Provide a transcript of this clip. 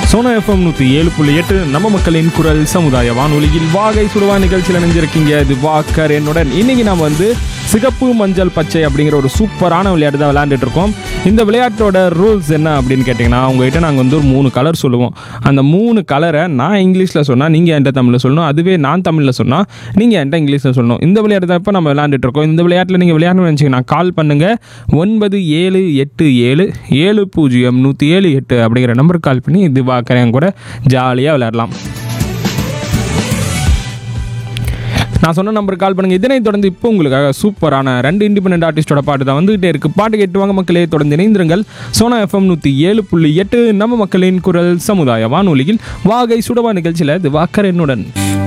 Sona FM நூற்றி ஏழு புள்ளி எட்டு நம்ம மக்களின் குரல் சமுதாய வானொலியில் வாகை சுடுவா நிகழ்ச்சியில் இணைஞ்சிருக்கீங்க இது வாக்கர் என்னுடன் இன்னைக்கு நாம் வந்து சிகப்பு மஞ்சள் பச்சை அப்படிங்கிற ஒரு சூப்பரான விளையாட்டு தான் விளையாண்டுட்டு இருக்கோம் இந்த விளையாட்டோட ரூல்ஸ் என்ன அப்படின்னு கேட்டிங்கன்னா உங்ககிட்ட நாங்கள் வந்து ஒரு மூணு கலர் சொல்லுவோம் அந்த மூணு கலரை நான் இங்கிலீஷில் சொன்னால் நீங்கள் என்கிட்ட தமிழில் சொல்லணும் அதுவே நான் தமிழில் சொன்னால் நீங்கள் என்கிட்ட இங்கிலீஷில் சொல்லணும் இந்த விளையாட்டு தான் இப்போ நம்ம விளையாண்டுட்டு இருக்கோம் இந்த விளையாட்டில் நீங்கள் விளையாடணும்னு நினச்சிங்கன்னா கால் பண்ணுங்கள் ஒன்பது ஏழு எட்டு ஏழு ஏழு பூஜ்ஜியம் நூற்றி ஏழு எட்டு அப்படிங்கிற நம்பருக்கு கால் பண்ணி இது பார்க்குறேன் கூட ஜாலியாக விளையாடலாம் நான் சொன்ன நம்பருக்கு கால் பண்ணுங்க இதனை தொடர்ந்து இப்போ உங்களுக்காக சூப்பரான ரெண்டு இண்டிபெண்டன்ட் ஆர்டிஸ்டோட பாட்டு தான் வந்துகிட்டே இருக்கு பாட்டு கேட்டு வாங்க மக்களே தொடர்ந்து இணைந்திருங்கள் சோனா எஃப்எம் நூற்றி ஏழு புள்ளி எட்டு நம்ம மக்களின் குரல் சமுதாய வானொலியில் வாகை சுடவா நிகழ்ச்சியில் இது வாக்கர் என்னுடன்